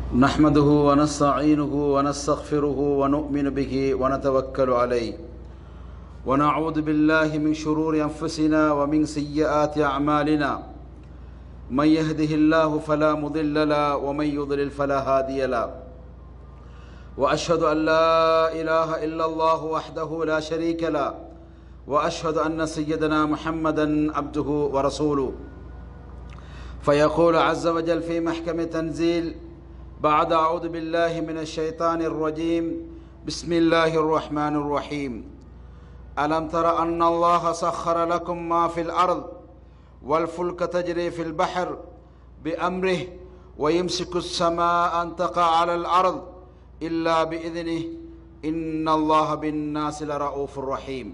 نحمده ونستعينه ونستغفره ونؤمن به ونتوكل عليه ونعوذ بالله من شرور انفسنا ومن سيئات اعمالنا من يهده الله فلا مضل له ومن يضلل فلا هادي له واشهد ان لا اله الا الله وحده لا شريك له واشهد ان سيدنا محمدا عبده ورسوله فيقول عز وجل في محكم تنزيل بعد اعوذ بالله من الشيطان الرجيم بسم الله الرحمن الرحيم الم تر ان الله سخر لكم ما في الارض والفلك تجري في البحر بامره ويمسك السماء ان تقع على الارض الا باذنه ان الله بالناس لرؤوف رحيم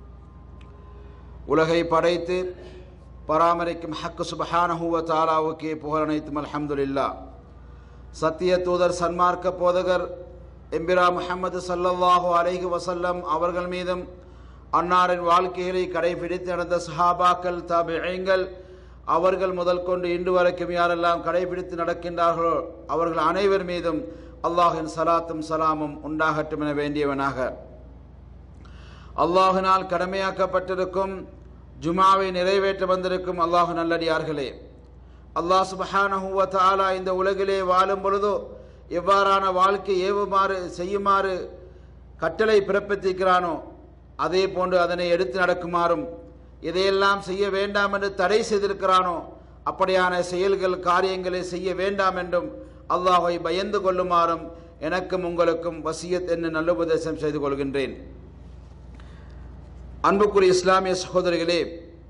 உலகை படைத்து பராமரிக்கும் ஹக்கு சுபஹானஹுவ தாலாவுக்கே புகழனைத்தும் அல்ஹம்துலில்லா சத்திய தூதர் சன்மார்க்க போதகர் எம்பிரா முஹம்மது சல்லல்லாஹு அலைஹி வசல்லம் அவர்கள் மீதும் அன்னாரின் வாழ்க்கைகளை கடைபிடித்து நடந்த சஹாபாக்கள் தாபிகள் அவர்கள் முதல் கொண்டு இன்று வரைக்கும் யாரெல்லாம் கடைபிடித்து நடக்கின்றார்களோ அவர்கள் அனைவர் மீதும் அல்லாஹின் சலாத்தும் சலாமும் உண்டாகட்டும் என வேண்டியவனாக அல்லாஹினால் கடமையாக்கப்பட்டிருக்கும் ஜுமாவை நிறைவேற்ற வந்திருக்கும் அல்லாஹு நல்லடியார்களே அல்லாஹ் சுபஹானஹுவ தாலா இந்த உலகிலே வாழும் பொழுதோ எவ்வாறான வாழ்க்கை ஏவுமாறு செய்யுமாறு கட்டளை பிறப்பித்திருக்கிறானோ அதே போன்று அதனை எடுத்து நடக்குமாறும் இதையெல்லாம் செய்ய வேண்டாம் என்று தடை செய்திருக்கிறானோ அப்படியான செயல்கள் காரியங்களை செய்ய வேண்டாம் என்றும் அல்லாஹை பயந்து கொள்ளுமாறும் எனக்கும் உங்களுக்கும் வசியத் என்று நல்ல உபதேசம் செய்து கொள்கின்றேன் அன்புக்குரிய இஸ்லாமிய சகோதரிகளே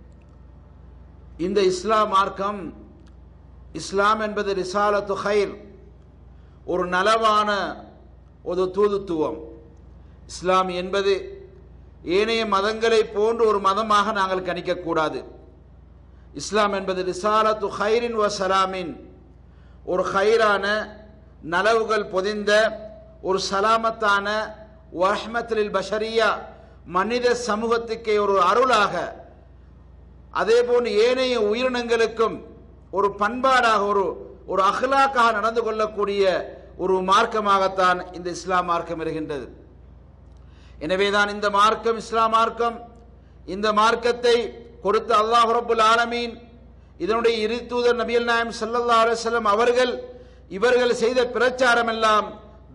இந்த இஸ்லாம் மார்க்கம் இஸ்லாம் என்பது ரிசாலத்து ஹைர் ஒரு நலவான ஒரு தூதுத்துவம் இஸ்லாம் என்பது ஏனைய மதங்களை போன்று ஒரு மதமாக நாங்கள் கணிக்கக்கூடாது இஸ்லாம் என்பது ரிசாலத்து ஹைரின் வ சலாமின் ஒரு ஹைரான நலவுகள் பொதிந்த ஒரு சலாமத்தான வஹ்மத்லில் பஷரியா மனித சமூகத்துக்கு ஒரு அருளாக அதே போன்று ஏனைய உயிரினங்களுக்கும் ஒரு பண்பாடாக ஒரு ஒரு அஹ்லாக்காக நடந்து கொள்ளக்கூடிய ஒரு மார்க்கமாகத்தான் இந்த இஸ்லாம் மார்க்கம் இருக்கின்றது எனவேதான் இந்த மார்க்கம் இஸ்லாம் மார்க்கம் இந்த மார்க்கத்தை கொடுத்த அல்லாஹ் ரபுல் ஆலமீன் இதனுடைய இருத்தூதர் நபியல் நாயம் சல்லல்லா அலுவலம் அவர்கள் இவர்கள் செய்த பிரச்சாரம் எல்லாம்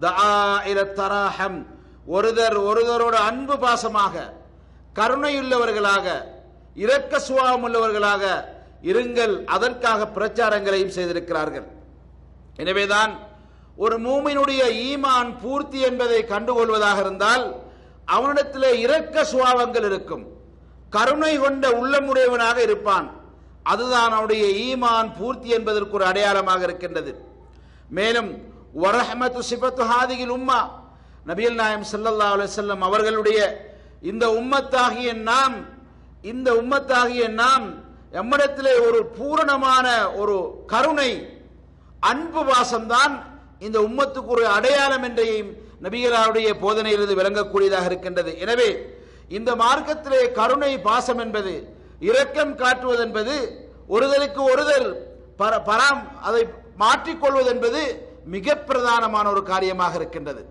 தராஹம் ஒருதர் ஒருதரோட அன்பு பாசமாக கருணையுள்ளவர்களாக இரக்க சுபாவம் உள்ளவர்களாக இருங்கள் அதற்காக பிரச்சாரங்களையும் செய்திருக்கிறார்கள் எனவேதான் ஒரு மூமினுடைய ஈமான் பூர்த்தி என்பதை கண்டுகொள்வதாக இருந்தால் அவனிடத்தில் இரக்க சுபாவங்கள் இருக்கும் கருணை கொண்ட உள்ளமுடையவனாக இருப்பான் அதுதான் அவனுடைய ஈமான் பூர்த்தி என்பதற்கு ஒரு அடையாளமாக இருக்கின்றது மேலும் வரஹமத்து சிபத்து ஹாதிகில் உம்மா நபியல் நாயம் சல்லல்லா அலுவலம் அவர்களுடைய இந்த உம்மத்தாகிய நாம் இந்த உம்மத்தாகிய நாம் எம்மிடத்திலே ஒரு பூரணமான ஒரு கருணை அன்பு வாசம்தான் இந்த உம்மத்துக்கு ஒரு அடையாளம் என்றையும் நபிகளாருடைய போதனையிலிருந்து விளங்கக்கூடியதாக இருக்கின்றது எனவே இந்த மார்க்கத்திலே கருணை பாசம் என்பது இரக்கம் காட்டுவது என்பது ஒருதலுக்கு ஒருதல் பராம் அதை மாற்றிக்கொள்வது என்பது மிக பிரதானமான ஒரு காரியமாக இருக்கின்றது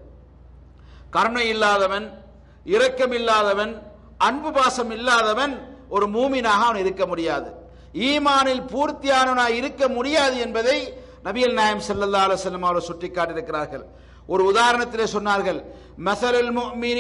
கருணை இல்லாதவன் இரக்கம் இல்லாதவன் அன்பு பாசம் இல்லாதவன் ஒரு மூமினாக அவன் இருக்க முடியாது ஈமானில் பூர்த்தியானவனாக இருக்க முடியாது என்பதை நபியல் நாயம் செல்லல்லா அலுவலம் அவர்கள் சுட்டிக்காட்டியிருக்கிறார்கள் ஒரு உதாரணத்திலே சொன்னார்கள் மசரல்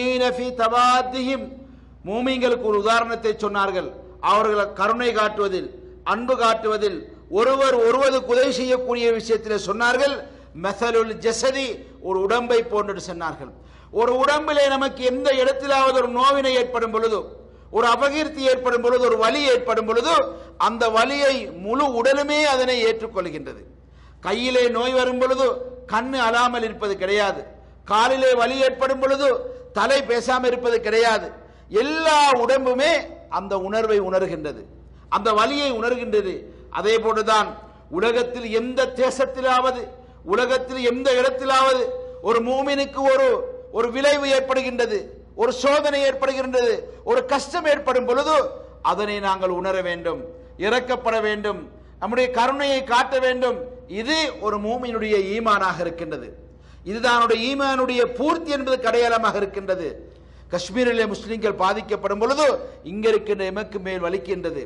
தவாத்தியும் மூமிங்களுக்கு ஒரு உதாரணத்தை சொன்னார்கள் அவர்கள் கருணை காட்டுவதில் அன்பு காட்டுவதில் ஒருவர் ஒருவருக்கு உதவி செய்யக்கூடிய விஷயத்தில் சொன்னார்கள் மெசலுல் ஜசதி ஒரு உடம்பை போன்று சொன்னார்கள் ஒரு உடம்பிலே நமக்கு எந்த இடத்திலாவது ஒரு நோவினை ஏற்படும் பொழுது ஒரு அபகீர்த்தி ஏற்படும் பொழுது ஒரு வலி ஏற்படும் பொழுது அந்த வலியை முழு உடலுமே அதனை ஏற்றுக்கொள்கின்றது கையிலே நோய் வரும் பொழுது கண்ணு அலாமல் இருப்பது கிடையாது காலிலே வலி ஏற்படும் பொழுது தலை பேசாமல் இருப்பது கிடையாது எல்லா உடம்புமே அந்த உணர்வை உணர்கின்றது அந்த வலியை உணர்கின்றது அதே போன்றுதான் உலகத்தில் எந்த தேசத்திலாவது உலகத்தில் எந்த இடத்திலாவது ஒரு மூமினுக்கு ஒரு ஒரு விளைவு ஏற்படுகின்றது ஒரு சோதனை ஏற்படுகின்றது ஒரு கஷ்டம் ஏற்படும் பொழுது அதனை நாங்கள் உணர வேண்டும் இறக்கப்பட வேண்டும் நம்முடைய கருணையை காட்ட வேண்டும் இது ஒரு மூமியினுடைய ஈமானாக இருக்கின்றது இதுதான் அவனுடைய ஈமானுடைய பூர்த்தி என்பது அடையாளமாக இருக்கின்றது காஷ்மீரிலே முஸ்லிம்கள் பாதிக்கப்படும் பொழுது இங்க இருக்கின்ற எமக்கு மேல் வலிக்கின்றது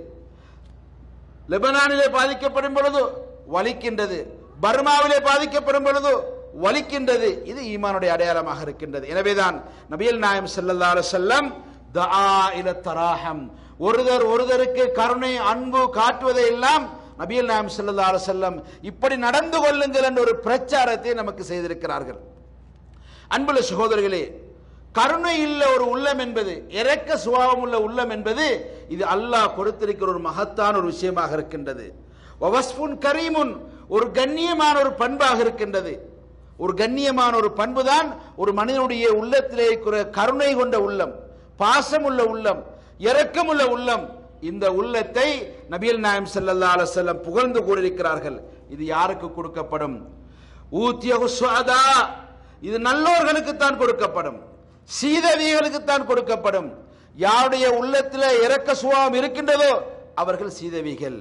லெபனானிலே பாதிக்கப்படும் பொழுது வலிக்கின்றது பர்மாவிலே பாதிக்கப்படும் பொழுது வலிக்கின்றது இது ஈமானுடைய அடையாளமாக இருக்கின்றது எனவேதான் நபியல் நாயம் ஸல்லல்லாஹு அலைஹி வஸல்லம் தஆ இல தராஹம் ஒருவர் ஒருவருக்கு கருணை அன்பு காட்டுவதை எல்லாம் நபியல் நாயம் ஸல்லல்லாஹு அலைஹி வஸல்லம் இப்படி நடந்து கொள்ளுங்கள் என்ற ஒரு பிரச்சாரத்தை நமக்கு செய்திருக்கிறார்கள் அன்புள்ள சகோதரர்களே கருணை இல்ல ஒரு உள்ளம் என்பது இரக்க சுபாவம் உள்ள உள்ளம் என்பது இது அல்லாஹ் கொடுத்திருக்கிற ஒரு மகத்தான ஒரு விஷயமாக இருக்கின்றது வவஸ்புன் கரீமுன் ஒரு கண்ணியமான ஒரு பண்பாக இருக்கின்றது ஒரு கண்ணியமான ஒரு பண்பு தான் ஒரு மனிதனுடைய உள்ளத்திலே இருக்கிற கருணை கொண்ட உள்ளம் பாசம் உள்ள உள்ளம் இரக்கம் உள்ள உள்ளம் இந்த உள்ளத்தை நபியல் நாயம் ஸல்லல்லாஹு அலைஹி வஸல்லம் புகழ்ந்து கூறியிருக்கிறார்கள் இது யாருக்கு கொடுக்கப்படும் ஊத்தியகு சுஅதா இது நல்லோர்களுக்கு தான் கொடுக்கப்படும் சீதவிகளுக்கு தான் கொடுக்கப்படும் யாருடைய உள்ளத்தில் இரக்க சுபாவம் இருக்கின்றதோ அவர்கள் சீதவிகள்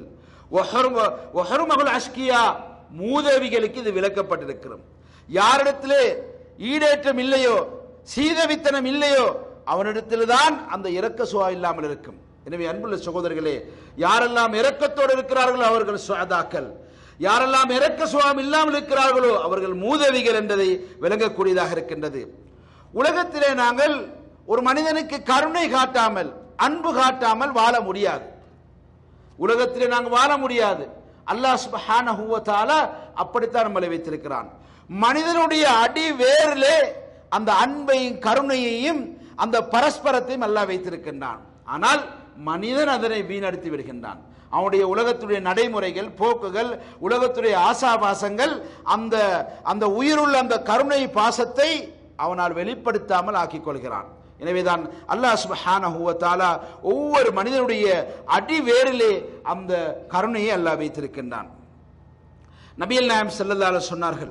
ஒஹருமகள் அஷ்கியா மூதவிகளுக்கு இது விளக்கப்பட்டிருக்கிறோம் யாரிடத்திலே ஈடேற்றம் இல்லையோ சீதவித்தனம் இல்லையோ அவனிடத்தில் தான் அந்த இரக்க சுவா இல்லாமல் இருக்கும் எனவே அன்புள்ள சகோதரர்களே யாரெல்லாம் இரக்கத்தோடு இருக்கிறார்களோ அவர்கள் சுவாதாக்கள் யாரெல்லாம் இரக்க சுவாம் இல்லாமல் இருக்கிறார்களோ அவர்கள் மூதவிகள் என்பதை விளங்கக்கூடியதாக இருக்கின்றது உலகத்திலே நாங்கள் ஒரு மனிதனுக்கு கருணை காட்டாமல் அன்பு காட்டாமல் வாழ முடியாது உலகத்திலே நாங்கள் வாழ முடியாது அல்லாஹ் சுப்ஹானஹு வ தஆலா அப்படித்தான் நம்மளை வைத்திருக்கிறான் மனிதனுடைய அடி வேரிலே அந்த அன்பையும் கருணையையும் அந்த பரஸ்பரத்தையும் அல்லாஹ் வைத்திருக்கின்றான் ஆனால் மனிதன் அதனை வீணடித்து விடுகின்றான் அவனுடைய உலகத்துடைய நடைமுறைகள் போக்குகள் உலகத்துடைய ஆசாபாசங்கள் அந்த அந்த உயிருள்ள அந்த கருணை பாசத்தை அவனால் வெளிப்படுத்தாமல் ஆக்கிக் கொள்கிறான் எனவேதான் அல்லாஹ் சுப்ஹானஹு வ தஆலா ஒவ்வொரு மனிதனுடைய அடி வேரிலே அந்த கருணையை அல்லாஹ் வைத்திருக்கின்றான் நபியல் நாயம் ஸல்லல்லாஹு அலைஹி சொன்னார்கள்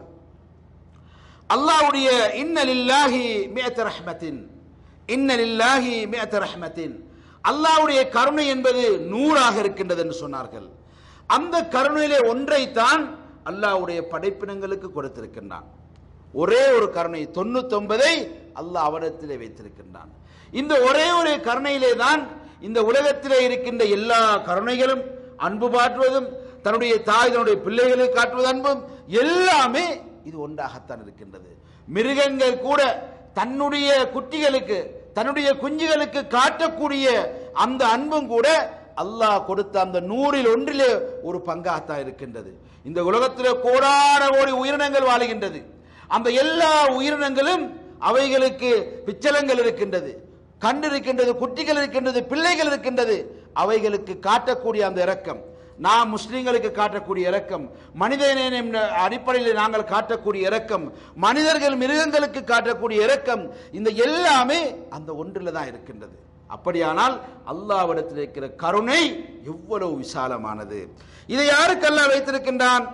அல்லாஹ்வுடைய இன்னலில்லாஹி மிஅத் ரஹ்மத்தின் இன்னலில்லாஹி மிஅத் ரஹ்மத்தின் அல்லாஹ்வுடைய கருணை என்பது நூறாக இருக்கின்றது என்று சொன்னார்கள் அந்த கருணையிலே ஒன்றைத்தான் அல்லாஹ்வுடைய படைப்பினங்களுக்கு கொடுத்திருக்கின்றான் ஒரே ஒரு கருணை தொண்ணூத்தொன்பதை அல்லாஹ் அவரிடத்திலே வைத்திருக்கின்றான் இந்த ஒரே ஒரு கருணையிலே தான் இந்த உலகத்திலே இருக்கின்ற எல்லா கருணைகளும் அன்பு பாட்டுவதும் தன்னுடைய தாய் தன்னுடைய பிள்ளைகளுக்கு காட்டுவது அன்பும் எல்லாமே இது ஒன்றாகத்தான் இருக்கின்றது மிருகங்கள் கூட தன்னுடைய குட்டிகளுக்கு தன்னுடைய குஞ்சுகளுக்கு காட்டக்கூடிய அந்த அன்பும் கூட அல்லாஹ் கொடுத்த அந்த நூறில் ஒன்றிலே ஒரு பங்காகத்தான் இருக்கின்றது இந்த உலகத்திலே கோடான கோடி உயிரினங்கள் வாழுகின்றது அந்த எல்லா உயிரினங்களும் அவைகளுக்கு பிச்சலங்கள் இருக்கின்றது கண்டு இருக்கின்றது குட்டிகள் இருக்கின்றது பிள்ளைகள் இருக்கின்றது அவைகளுக்கு காட்டக்கூடிய அந்த இரக்கம் நாம் முஸ்லிம்களுக்கு காட்டக்கூடிய இரக்கம் மனிதநேயம் என்ற அடிப்படையில் நாங்கள் காட்டக்கூடிய இரக்கம் மனிதர்கள் மிருகங்களுக்கு காட்டக்கூடிய இரக்கம் இந்த எல்லாமே அந்த ஒன்றில் தான் இருக்கின்றது அப்படியானால் அல்லாவிடத்தில் இருக்கிற கருணை எவ்வளவு விசாலமானது இதை யாருக்கு அல்லாஹ் வைத்திருக்கின்றான்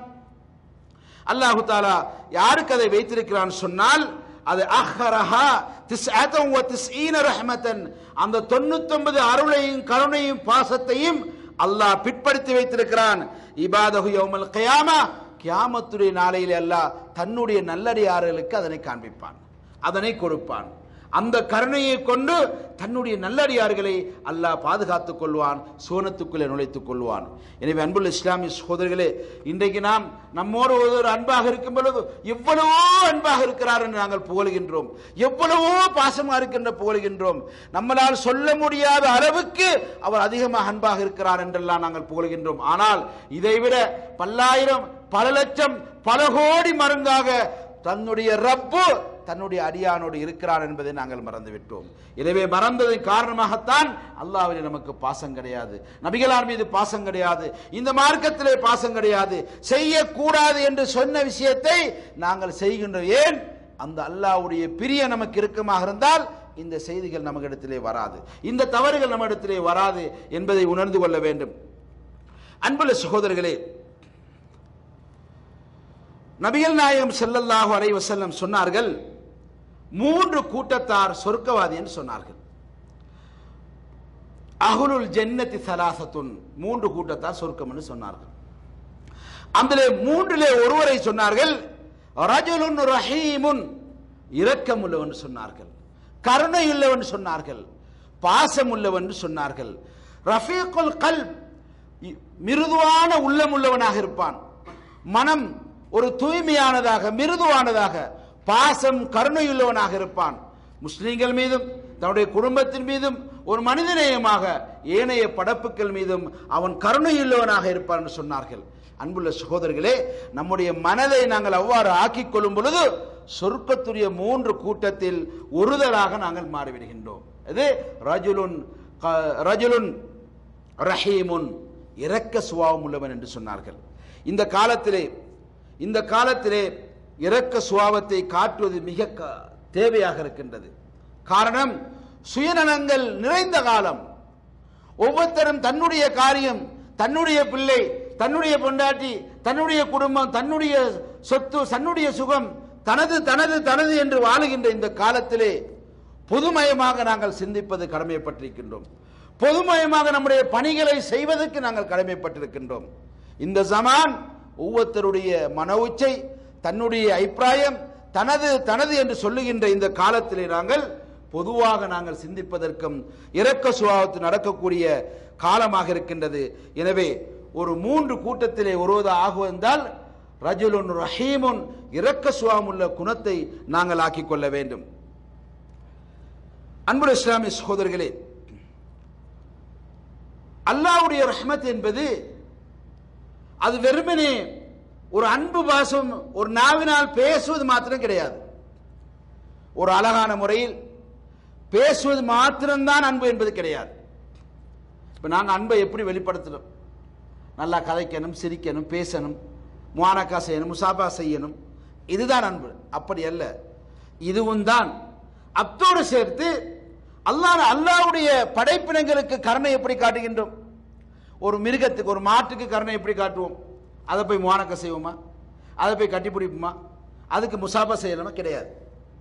அல்லாஹு தாலா யாருக்கு அதை வைத்திருக்கிறான் சொன்னால் அது அஹ்ரஹா திஸ்அதம் வ திஸ்ஈன ரஹ்மத்தன் அந்த 99 அருளையும் கருணையும் பாசத்தையும் அல்லாஹ் பிற்படுத்தி வைத்திருக்கிறான் இபாதஹு யௌமல் கியாமா கியாமத்துடைய நாளையிலே அல்லாஹ் தன்னுடைய நல்லடியார்களுக்கு அதனை காண்பிப்பான் அதனை கொடுப்பான் அந்த கருணையை கொண்டு தன்னுடைய நல்லடியார்களை அல்லாஹ் பாதுகாத்துக் கொள்வான் சோனத்துக்குள்ளே நுழைத்துக் கொள்வான் எனவே அன்புள்ள இஸ்லாமிய சகோதரர்களே இன்றைக்கு நாம் நம்மோடு ஒரு அன்பாக இருக்கும் பொழுது எவ்வளவோ அன்பாக இருக்கிறார் என்று நாங்கள் புகழ்கின்றோம் எவ்வளவோ பாசமாக இருக்கின்ற புகழ்கின்றோம் நம்மளால் சொல்ல முடியாத அளவுக்கு அவர் அதிகமாக அன்பாக இருக்கிறார் என்றெல்லாம் நாங்கள் புகழ்கின்றோம் ஆனால் இதைவிட பல்லாயிரம் பல லட்சம் பல கோடி மருந்தாக தன்னுடைய ரப்பு தன்னுடைய அடியானோடு இருக்கிறார் என்பதை நாங்கள் மறந்துவிட்டோம் எனவே மறந்ததன் காரணமாகத்தான் அல்லாஹ்விலே நமக்கு பாசம் கிடையாது நபிகளார் மீது பாசம் கிடையாது இந்த மார்க்கத்திலே பாசம் கிடையாது செய்யக்கூடாது என்று சொன்ன விஷயத்தை நாங்கள் செய்கின்றோம் ஏன் அந்த அல்லாஹ்வுடைய பிரிய நமக்கு இறுக்கமாக இருந்தால் இந்த செய்திகள் நமக்கிடத்திலே வராது இந்த தவறுகள் நம்மிடத்திலே வராது என்பதை உணர்ந்து கொள்ள வேண்டும் அன்புள்ள சகோதரர்களே நபிகள் நாயகம் ஸல்லல்லாஹு அலைஹி வஸல்லம் சொன்னார்கள் மூன்று கூட்டத்தார் சொர்க்கவாதி என்று சொன்னார்கள் அஹ்லுல் ஜன்னதி சலாசத்துன் மூன்று கூட்டத்தார் சொர்க்கம் என்று சொன்னார்கள் அதிலே மூன்றிலே ஒருவரை சொன்னார்கள் ரஜுலுன் ரஹீமுன் இரக்கம் உள்ளவன் சொன்னார்கள் கருணை உள்ளவன் சொன்னார்கள் பாசம் உள்ளவன் சொன்னார்கள் ரஃபீக்குல் கல் மிருதுவான உள்ளம் உள்ளவனாக இருப்பான் மனம் ஒரு தூய்மையானதாக மிருதுவானதாக பாசம் கருணையுள்ளவனாக இருப்பான் முஸ்லிம்கள் மீதும் தன்னுடைய குடும்பத்தின் மீதும் ஒரு மனிதநேயமாக ஏனைய படப்புக்கள் மீதும் அவன் கருணையுள்ளவனாக இருப்பான் என்று சொன்னார்கள் அன்புள்ள சகோதரர்களே நம்முடைய மனதை நாங்கள் அவ்வாறு ஆக்கிக் கொள்ளும் பொழுது சொர்க்கத்துடைய மூன்று கூட்டத்தில் ஒருதலாக நாங்கள் மாறிவிடுகின்றோம் இது ரஜுலுன் க- ரஜுலுன் ரஹீமுன் இரக்க சுபாவம் உள்ளவன் என்று சொன்னார்கள் இந்த காலத்திலே இந்த காலத்திலே இரக்க சுபாவத்தை காட்டுவது மிக க- தேவையாக இருக்கின்றது காரணம் சுயநலங்கள் நிறைந்த காலம் ஒவ்வொருத்தரும் தன்னுடைய காரியம் தன்னுடைய பிள்ளை தன்னுடைய பொண்டாட்டி தன்னுடைய குடும்பம் தன்னுடைய சொத்து தன்னுடைய சுகம் தனது தனது தனது என்று வாழுகின்ற இந்த காலத்திலே பொதுமயமாக நாங்கள் சிந்திப்பது கடமைப்பட்டிருக்கின்றோம் பொதுமயமாக நம்முடைய பணிகளை செய்வதற்கு நாங்கள் கடமைப்பட்டிருக்கின்றோம் இந்த ஜமான் ஒவ்வொருத்தருடைய மன உச்சை தன்னுடைய அபிப்பிராயம் தனது தனது என்று சொல்லுகின்ற இந்த காலத்திலே நாங்கள் பொதுவாக நாங்கள் சிந்திப்பதற்கும் இரக்க சுபாவத்தில் நடக்கக்கூடிய காலமாக இருக்கின்றது எனவே ஒரு மூன்று கூட்டத்திலே ஒருவது ஆகுவதால் ரஜுலுன் ரஹீமுன் இரக்க சுபாவம் உள்ள குணத்தை நாங்கள் ஆக்கிக் கொள்ள வேண்டும் அன்புள்ள இஸ்லாமிய சகோதரர்களே அல்லாஹ்வுடைய ரஹ்மத் என்பது அது வெறுமனே ஒரு அன்பு பாசம் ஒரு நாவினால் பேசுவது மாத்திரம் கிடையாது ஒரு அழகான முறையில் பேசுவது மாத்திரம்தான் அன்பு என்பது கிடையாது இப்போ நாங்கள் அன்பை எப்படி வெளிப்படுத்தணும் நல்லா கதைக்கணும் சிரிக்கணும் பேசணும் முவானக்கா செய்யணும் முசாபா செய்யணும் இதுதான் அன்பு அப்படி அல்ல இதுவும் தான் அத்தோடு சேர்த்து அல்லாஹ் அல்லாஹ்வுடைய படைப்பினங்களுக்கு கருணை எப்படி காட்டுகின்றோம் ஒரு மிருகத்துக்கு ஒரு மாட்டுக்கு கருணை எப்படி காட்டுவோம் அதை போய் முவானக்கா செய்வோமா அதை போய் கட்டி பிடிப்போமா அதுக்கு முசாபா செய்யலாமா கிடையாது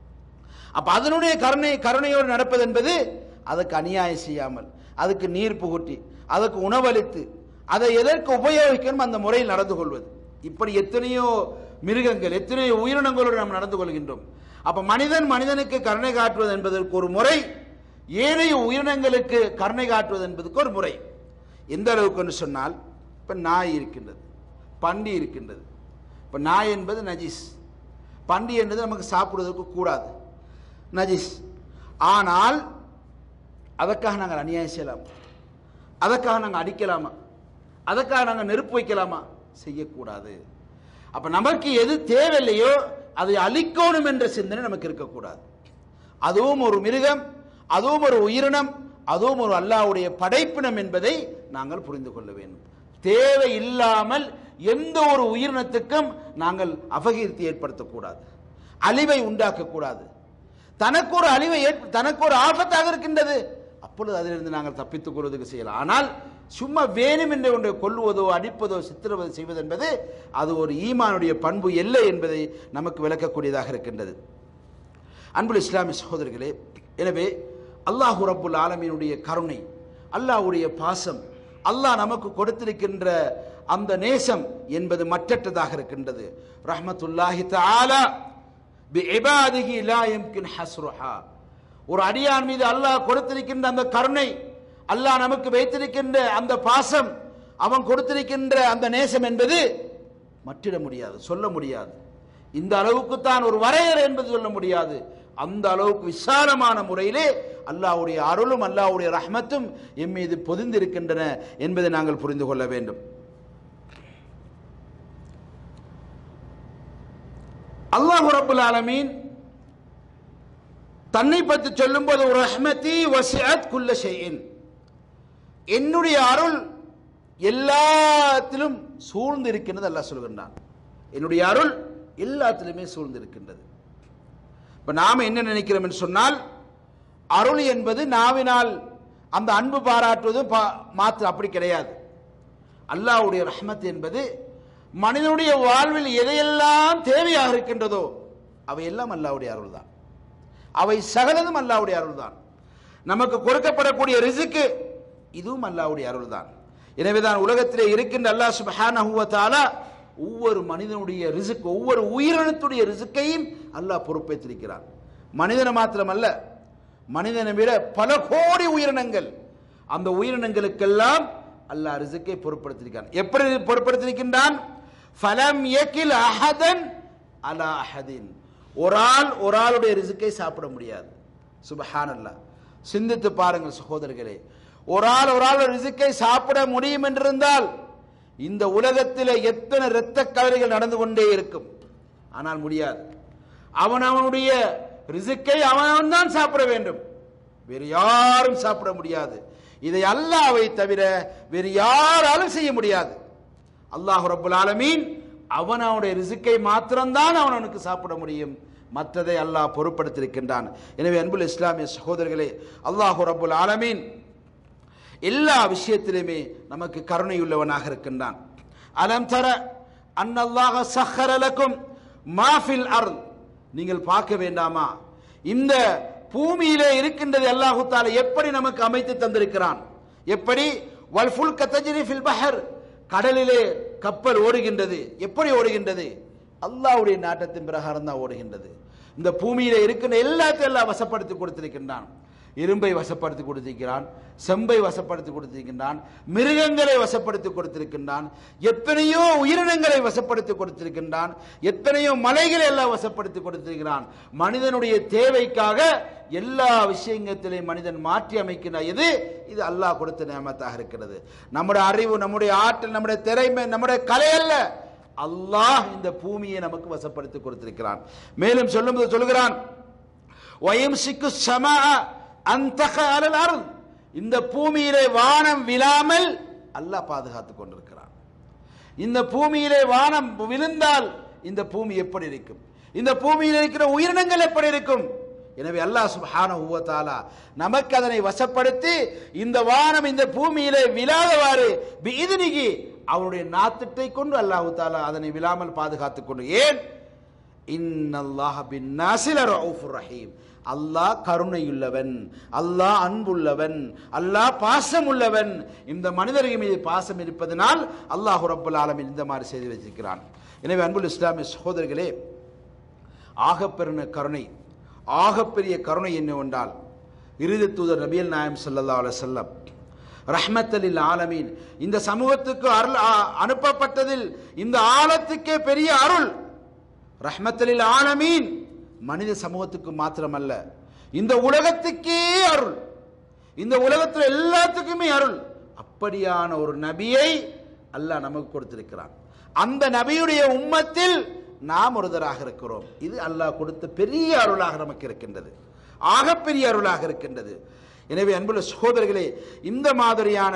அப்ப அதனுடைய கருணை கருணையோடு நடப்பது என்பது அதுக்கு அநியாயம் செய்யாமல் அதுக்கு நீர் புகுட்டி அதுக்கு உணவளித்து அதை எதற்கு உபயோகிக்கணும் அந்த முறையில் நடந்து கொள்வது இப்படி எத்தனையோ மிருகங்கள் எத்தனையோ உயிரினங்களோடு நாம் நடந்து கொள்கின்றோம் அப்ப மனிதன் மனிதனுக்கு கருணை காட்டுவது என்பதற்கு ஒரு முறை ஏனைய உயிரினங்களுக்கு கருணை காட்டுவது என்பதற்கு ஒரு முறை எந்த அளவுக்கு சொன்னால் இப்ப நாய் இருக்கின்றது பண்டி இருக்கின்றது இப்ப நாய் என்பது நஜீஸ் பண்டி என்பது நமக்கு சாப்பிடுவதற்கு கூடாது நஜீஸ் ஆனால் அதற்காக நாங்கள் அநியாயம் செய்யலாம் அதற்காக நாங்கள் அடிக்கலாமா அதற்காக நாங்கள் நெருப்பு வைக்கலாமா செய்யக்கூடாது அப்ப நமக்கு எது தேவையில்லையோ அதை அழிக்கணும் என்ற சிந்தனை நமக்கு இருக்கக்கூடாது அதுவும் ஒரு மிருகம் அதுவும் ஒரு உயிரினம் அதுவும் ஒரு அல்லாஹ்வுடைய படைப்பினம் என்பதை நாங்கள் புரிந்து கொள்ள வேண்டும் தேவை இல்லாமல் எந்த ஒரு உயிரினத்துக்கும் நாங்கள் அபகீர்த்தி ஏற்படுத்தக்கூடாது அழிவை உண்டாக்கக்கூடாது தனக்கு ஒரு அழிவை ஏற்ப- தனக்கு ஒரு ஆபத்தாக இருக்கின்றது அப்பொழுது அதிலிருந்து நாங்கள் தப்பித்துக் கொள்வதற்கு செய்யலாம் ஆனால் சும்மா வேணும் என்று ஒன்றை கொல்லுவதோ அடிப்பதோ சித்திரவதை செய்வது என்பது அது ஒரு ஈமானுடைய பண்பு இல்லை என்பதை நமக்கு விளக்கக்கூடியதாக இருக்கின்றது அன்புல் இஸ்லாமிய சகோதரர்களே எனவே அல்லாஹு ரப்புல் ஆலமீனுடைய கருணை அல்லாஹ்வுடைய பாசம் அல்லாஹ் நமக்கு கொடுத்திருக்கின்ற அந்த நேசம் என்பது மற்றற்றதாக இருக்கின்றது ரஹ்மத்துல்லாஹி தஆலா பிஇபாதிஹி லா யம்கின் ஹஸ்ருஹா ஒரு அடியான் மீது அல்லாஹ் கொடுத்திருக்கின்ற அந்த கருணை அல்லாஹ் நமக்கு வைத்திருக்கின்ற அந்த பாசம் அவன் கொடுத்திருக்கின்ற அந்த நேசம் என்பது மற்றிட முடியாது சொல்ல முடியாது இந்த அளவுக்கு தான் ஒரு வரையறை என்பது சொல்ல முடியாது அந்த அளவுக்கு விசாலமான முறையிலே அல்லாஹ்வுடைய அருளும் அல்லாஹ்வுடைய ரஹ்மத்தும் எம் மீது பொதிந்திருக்கின்றன என்பதை நாங்கள் புரிந்து கொள்ள வேண்டும் அல்லாஹ் ரப்புல் ஆலமீன் தன்னை பற்றி சொல்லும்போது ஒரு ரஹ்மதி வசிஅத் குல்ல ஷைஇன் என்னுடைய அருள் எல்லாத்திலும் சூழ்ந்து இருக்கின்றது அல்லாஹ் சொல்கின்றான் என்னுடைய அருள் எல்லாத்திலுமே சூழ்ந்து இருக்கின்றது இப்ப நாம என்ன நினைக்கிறோம் என்று சொன்னால் அருள் என்பது நாவினால் அந்த அன்பு பாராட்டுவது பா- மாத்திரம் அப்படி கிடையாது அல்லாஹ்வுடைய ரஹ்மத் என்பது மனிதனுடைய வாழ்வில் எதையெல்லாம் தேவையாக இருக்கின்றதோ அவையெல்லாம் அல்லாஹ்வுடைய அருள் தான் அவை சகலதும் அல்லாஹ்வுடைய அருள் தான் நமக்கு கொடுக்கப்படக்கூடிய ரிசுக்கு இதுவும் அல்லாஹ்வுடைய அருள் தான் எனவேதான் உலகத்திலே இருக்கின்ற அல்லாஹ் சுப்ஹானஹு வ தஆலா ஒவ்வொரு மனிதனுடைய ரிசுக் ஒவ்வொரு உயிரினத்துடைய ரிசுக்கையும் அல்லாஹ் பொறுப்பேற்றிருக்கிறான் மனிதனை மாத்திரமல்ல மனிதனை விட பல கோடி உயிரினங்கள் அந்த உயிரினங்களுக்கெல்லாம் அல்லாஹ் ரிசுக்கை பொறுப்படுத்திருக்கான் எப்படி பொறுப்படுத்திருக்கின்றான் ஃபலம் யகில் அஹதன் அலா அஹதின் ஒரு ஆள் ஒரு ஆளுடைய ரிசுக்கை சாப்பிட முடியாது சுபஹானல்லாஹ் சிந்தித்து பாருங்கள் சகோதரர்களே ஒரு ஆள் ஒரு ஆள் ரிசுக்கை சாப்பிட முடியும் என்றிருந்தால் இந்த உலகத்தில் எத்தனை இரத்த கவலைகள் நடந்து கொண்டே இருக்கும் ஆனால் முடியாது அவன் அவனுடைய ரிசுக்கை அவன் தான் சாப்பிட வேண்டும் வேறு யாரும் சாப்பிட முடியாது இதை அல்லாவை தவிர வேறு யாராலும் செய்ய முடியாது அல்லாஹ் ரப்புல் ஆலமீன் அவன் அவனுடைய ரிசுக்கை மாத்திரம்தான் அவன் அவனுக்கு சாப்பிட முடியும் மற்றதை அல்லாஹ் பொறுப்படுத்தியிருக்கின்றான் எனவே அன்புல் இஸ்லாமிய சகோதரர்களே அல்லாஹ் ரப்புல் ஆலமீன் எல்லா விஷயத்திலுமே நமக்கு கருணையுள்ளவனாக இருக்கின்றான் அலம் தர அன்னல்லாஹ சஹரலக்கும் மாஃபில் அர் நீங்கள் பார்க்க வேண்டாமா இந்த பூமியிலே இருக்கின்றது அல்லாஹு தாலா எப்படி நமக்கு அமைத்து தந்திருக்கிறான் எப்படி வல்ஃபுல் கத்தஜிரி ஃபில் பஹர் கடலிலே கப்பல் ஓடுகின்றது எப்படி ஓடுகின்றது அல்லாஹ்வுடைய நாட்டத்தின் பிரகாரம் தான் ஓடுகின்றது இந்த பூமியில இருக்கின்ற எல்லாத்தையும் எல்லாம் வசப்படுத்தி கொடுத்திருக்கின்றான் இரும்பை வசப்படுத்தி கொடுத்திருக்கிறான் செம்பை வசப்படுத்தி கொடுத்திருக்கின்றான் மிருகங்களை வசப்படுத்தி கொடுத்திருக்கின்றான் எத்தனையோ உயிரினங்களை வசப்படுத்தி கொடுத்திருக்கின்றான் எத்தனையோ மலைகளை எல்லாம் வசப்படுத்தி கொடுத்திருக்கிறான் மனிதனுடைய தேவைக்காக எல்லா விஷயங்கத்திலையும் மனிதன் மாற்றி அமைக்கின்ற எது இது அல்லாஹ் கொடுத்த நியமத்தாக இருக்கிறது நம்முடைய அறிவு நம்முடைய ஆற்றல் நம்முடைய திறமை நம்முடைய கலை அல்ல அல்லாஹ் இந்த பூமியை நமக்கு வசப்படுத்தி கொடுத்திருக்கிறான் மேலும் சொல்லும்போது சொல்லுகிறான் வயம்சிக்கு சமா அந்த அலல் அருள் இந்த பூமியிலே வானம் விழாமல் அல்லாஹ் பாதுகாத்துக் கொண்டிருக்கிறான் இந்த பூமியிலே வானம் விழுந்தால் இந்த பூமி எப்படி இருக்கும் இந்த பூமியில் இருக்கிற உயிரினங்கள் எப்படி இருக்கும் எனவே அல்லாஹ் சுப்ஹானஹு வ தஆலா நமக்கு அதனை வசப்படுத்தி இந்த வானம் இந்த பூமியிலே விழாதவாறு பிஇذنஹி அவருடைய நாத்திட்டை கொண்டு அல்லாஹ் தாலா அதனை விழாமல் பாதுகாத்துக் கொண்டு ஏன் இன்னல்லாஹ பின் நாசில ரவுஃபுர் ரஹீம் அல்லாஹ் கருணையுள்ளவன் அல்லாஹ் அன்புள்ளவன் அல்லாஹ் பாசமுள்ளவன் இந்த மனிதர்கள் மீது பாசம் இருப்பதனால் அல்லாஹ் ரப்பல் ஆலமீன் இந்த மாதிரி செய்து வைத்திருக்கிறான் எனவே அன்புல் இஸ்லாமிய சகோதரர்களே ஆகப்பெருன கருணை ஆகப்பெரிய கருணை என்னவென்றால் இறுதி தூதர் நபியல் நாயம் ஸல்லல்லாஹு அலைஹி வஸல்லம் ரஹ்மத்தலில் ஆலமீன் இந்த சமூகத்துக்கு அருள் ஆ- அனுப்பப்பட்டதில் இந்த ஆழத்துக்கே பெரிய அருள் ரஹ்மத்தலில் ஆலமீன் மனித சமூகத்துக்கு மாத்திரமல்ல இந்த உலகத்துக்கே அருள் இந்த உலகத்தில் எல்லாத்துக்குமே அருள் அப்படியான ஒரு நபியை அல்லாஹ் நமக்கு கொடுத்திருக்கிறான் அந்த நபியுடைய உம்மத்தில் நாம் ஒருதராக இருக்கிறோம் இது அல்லாஹ் கொடுத்த பெரிய அருளாக நமக்கு இருக்கின்றது ஆகப்பெரிய அருளாக இருக்கின்றது எனவே அன்புள்ள சகோதரர்களே இந்த மாதிரியான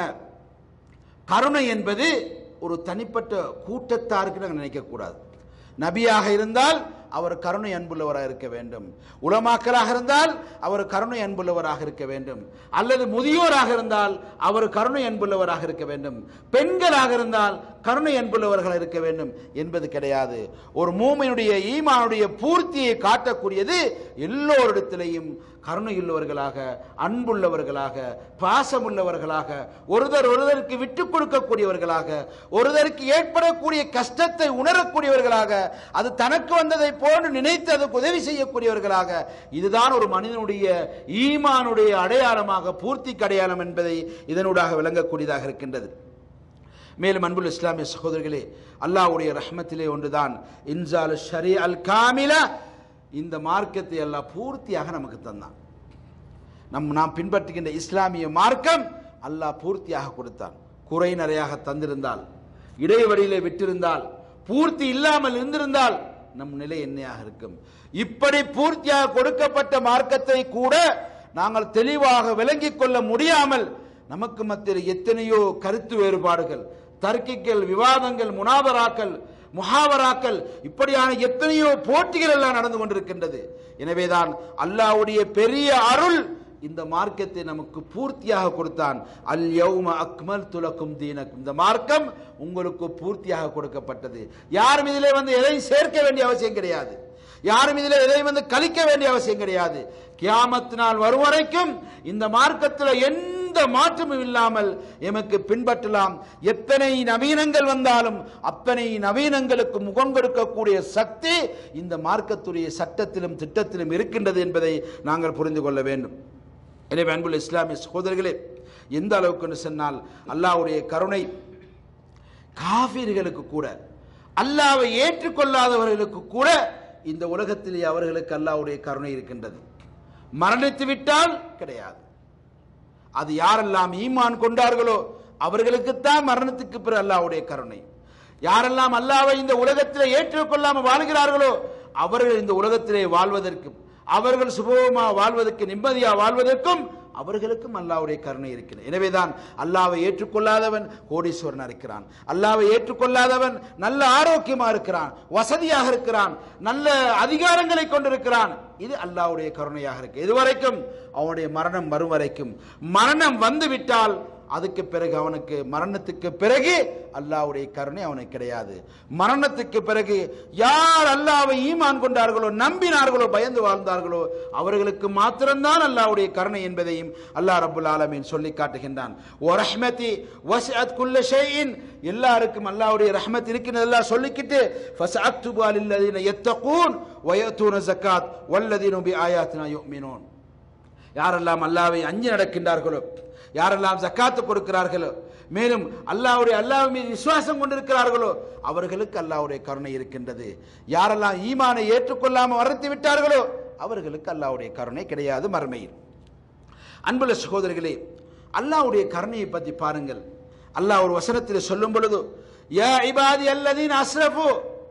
கருணை என்பது ஒரு தனிப்பட்ட கூட்டத்தாருக்கு நாங்கள் நினைக்கக்கூடாது நபியாக இருந்தால் அவர் கருணை அன்புள்ளவராக இருக்க வேண்டும் உலமாக்களாக இருந்தால் அவர் கருணை அன்புள்ளவராக இருக்க வேண்டும் அல்லது முதியோராக இருந்தால் அவர் கருணை அன்புள்ளவராக இருக்க வேண்டும் பெண்களாக இருந்தால் கருணை அன்புள்ளவர்கள் இருக்க வேண்டும் என்பது கிடையாது ஒரு மூமையினுடைய ஈமானுடைய பூர்த்தியை காட்டக்கூடியது எல்லோரிடத்திலையும் கருணையுள்ளவர்களாக அன்புள்ளவர்களாக பாசமுள்ளவர்களாக ஒருவர் ஒருவருக்கு விட்டுக் கொடுக்கக்கூடியவர்களாக ஒருவருக்கு ஏற்படக்கூடிய கஷ்டத்தை உணரக்கூடியவர்களாக அது தனக்கு வந்ததை போன்று நினைத்து அதுக்கு உதவி செய்யக்கூடியவர்களாக இதுதான் ஒரு மனிதனுடைய ஈமானுடைய அடையாளமாக பூர்த்திக்கு அடையாளம் என்பதை இதனூடாக விளங்கக்கூடியதாக இருக்கின்றது மேலும் அன்புல் இஸ்லாமிய சகோதரர்களே அல்லாஹ்வுடைய ரஹ்மத்திலே ஒன்றுதான் இன்சால் ஷரி அல் காமில இந்த மார்க்கத்தை எல்லாம் பூர்த்தியாக நமக்கு தந்தான் நம் நாம் பின்பற்றுகின்ற இஸ்லாமிய மார்க்கம் அல்லாஹ் பூர்த்தியாக கொடுத்தான் குறை நிறையாக தந்திருந்தால் இடைவெளியிலே விட்டிருந்தால் பூர்த்தி இல்லாமல் இருந்திருந்தால் நம் நிலை என்னையாக இருக்கும் இப்படி பூர்த்தியாக கொடுக்கப்பட்ட மார்க்கத்தை கூட நாங்கள் தெளிவாக விளங்கிக் கொள்ள முடியாமல் நமக்கு மத்தியில் எத்தனையோ கருத்து வேறுபாடுகள் தர்க்கிகள் விவாதங்கள் முனாதராக்கள் முஹாவராக்கள் இப்படியான எத்தனையோ போட்டிகள் எல்லாம் நடந்து கொண்டிருக்கின்றது எனவேதான் அல்லாஹ்வுடைய பெரிய அருள் இந்த மார்க்கத்தை நமக்கு பூர்த்தியாக கொடுத்தான் அல் யௌம அக்மல் துலக்கும் தீனக்கும் இந்த மார்க்கம் உங்களுக்கு பூர்த்தியாக கொடுக்கப்பட்டது யாரும் இதிலே வந்து எதையும் சேர்க்க வேண்டிய அவசியம் கிடையாது யாரும் இதில் எதையும் வந்து கழிக்க வேண்டிய அவசியம் கிடையாது கியாமத் நாள் வரும் வரைக்கும் இந்த மார்க்கத்தில் எந்த எந்த மாற்றமும் இல்லாமல் எமக்கு பின்பற்றலாம் எத்தனை நவீனங்கள் வந்தாலும் அத்தனை நவீனங்களுக்கு முகம் கொடுக்கக்கூடிய சக்தி இந்த மார்க்கத்துடைய சட்டத்திலும் திட்டத்திலும் இருக்கின்றது என்பதை நாங்கள் புரிந்து கொள்ள வேண்டும் எனவே அன்புள்ள இஸ்லாமிய சகோதரர்களே எந்த அளவுக்கு சொன்னால் அல்லாஹ்வுடைய கருணை காஃபிர்களுக்கு கூட அல்லாவை ஏற்றுக்கொள்ளாதவர்களுக்கு கூட இந்த உலகத்திலே அவர்களுக்கு அல்லாஹ்வுடைய கருணை இருக்கின்றது மரணித்து விட்டால் கிடையாது அது யாரெல்லாம் ஈமான் கொண்டார்களோ அவர்களுக்குத்தான் மரணத்துக்கு பிறகு அல்லாஹ்வுடைய கருணை யாரெல்லாம் அல்லாவை இந்த உலகத்திலே ஏற்றுக்கொள்ளாமல் வாழ்கிறார்களோ அவர்கள் இந்த உலகத்திலே வாழ்வதற்கும் அவர்கள் சுபமா வாழ்வதற்கு நிம்மதியா வாழ்வதற்கும் அவர்களுக்கும் அல்லாஹ்வுடைய கருணை இருக்கிறது எனவேதான் அல்லாவை ஏற்றுக்கொள்ளாதவன் கோடீஸ்வரன் இருக்கிறான் அல்லாவை ஏற்றுக்கொள்ளாதவன் நல்ல ஆரோக்கியமா இருக்கிறான் வசதியாக இருக்கிறான் நல்ல அதிகாரங்களை கொண்டிருக்கிறான் இது அல்லாஹ்வுடைய கருணையாக இருக்கு இதுவரைக்கும் அவனுடைய மரணம் வரும் வரைக்கும் மரணம் வந்து விட்டால் அதுக்கு பிறகு அவனுக்கு மரணத்துக்கு பிறகு அல்லாஹ்வுடைய கருணை அவனுக்கு கிடையாது மரணத்துக்கு பிறகு யார் அல்லாஹ்வை ஈமான் கொண்டார்களோ நம்பினார்களோ பயந்து வாழ்ந்தார்களோ அவர்களுக்கு மாத்திரம்தான் அல்லாஹ்வுடைய கருணை என்பதையும் அல்லாஹ் ரப்புல் ஆலமீன் சொல்லி காட்டுகின்றான் ஓ ரஹ்மதி வஸ்அத் குல்ல ஷைஇன் எல்லாருக்கும் அல்லாஹ்வுடைய ரஹ்மத் இருக்கிறது எல்லாம் சொல்லிக்கிட்டு ஃபஸ்அக்துபு லில்லதீன யத்தகூன் வயத்தூன ஜக்காத் வல்லதீன பி ஆயாத்தினா யுமினூன் யாரெல்லாம் அல்லாவை அஞ்சு நடக்கின்றார்களோ யாரெல்லாம் ஜக்காத்து கொடுக்கிறார்களோ மேலும் அல்லாஹ்வுடைய அல்லாஹ் மீது விசுவாசம் கொண்டிருக்கிறார்களோ அவர்களுக்கு அல்லாஹ்வுடைய கருணை இருக்கின்றது யாரெல்லாம் ஈமானை ஏற்றுக்கொள்ளாமல் மறுத்து விட்டார்களோ அவர்களுக்கு அல்லாஹ்வுடைய கருணை கிடையாது மறுமையில் அன்புள்ள சகோதரர்களே அல்லாஹ்வுடைய கருணையை பற்றி பாருங்கள் அல்லாஹ் ஒரு வசனத்தில் சொல்லும் பொழுது யா இபாதி அல்லதீன் அஸ்ரஃபு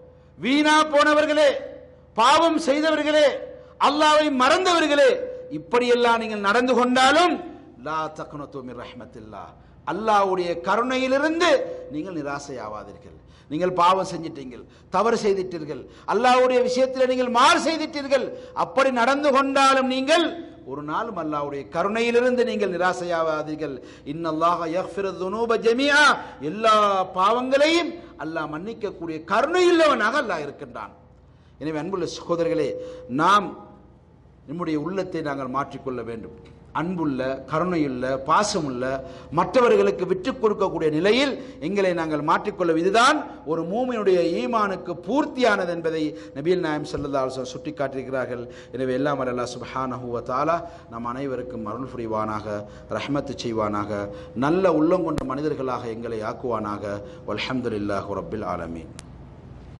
வீணா போனவர்களே பாவம் செய்தவர்களே அல்லாஹ்வை மறந்தவர்களே இப்படியெல்லாம் நீங்கள் நடந்து கொண்டாலும் லா தக்னது மின் ரஹ்மத்தில்லா அல்லாஹ்வுடைய கருணையிலிருந்து நீங்கள் நிராசையாவாதீர்கள் நீங்கள் பாவம் செஞ்சிட்டீர்கள் தவறு செய்திட்டீர்கள் அல்லாஹ்வுடைய விஷயத்தில் நீங்கள் மாறு செய்திட்டீர்கள் அப்படி நடந்து கொண்டாலும் நீங்கள் ஒரு நாளும் அல்லாஹ்வுடைய கருணையிலிருந்து நீங்கள் நிராசையாவாதீர்கள் இன்னல்லாஹ யக்ஃபிரு துனூப ஜமீஆ எல்லா பாவங்களையும் அல்லாஹ் மன்னிக்கக்கூடிய கருணையுள்ளவனாக அல்லாஹ் இருக்கின்றான் எனவே அன்புள்ள சகோதரர்களே நாம் நம்முடைய உள்ளத்தை நாங்கள் மாற்றிக்கொள்ள வேண்டும் அன்புள்ள கருணையுள்ள பாசமுள்ள மற்றவர்களுக்கு விட்டுக் கொடுக்கக்கூடிய நிலையில் எங்களை நாங்கள் மாற்றிக்கொள்ள இதுதான் ஒரு மூமியினுடைய ஈமானுக்கு பூர்த்தியானது என்பதை நபீல் நாயம் சல்லா சுட்டி காட்டியிருக்கிறார்கள் எனவே எல்லாம் அல்லா சுபஹானஹு வ தஆலா நம் அனைவருக்கும் அருள் புரிவானாக ரஹ்மத்து செய்வானாக நல்ல உள்ளம் கொண்ட மனிதர்களாக எங்களை ஆக்குவானாக வல்ஹம்துலில்லாஹு ரப்பில் ஆலமீன்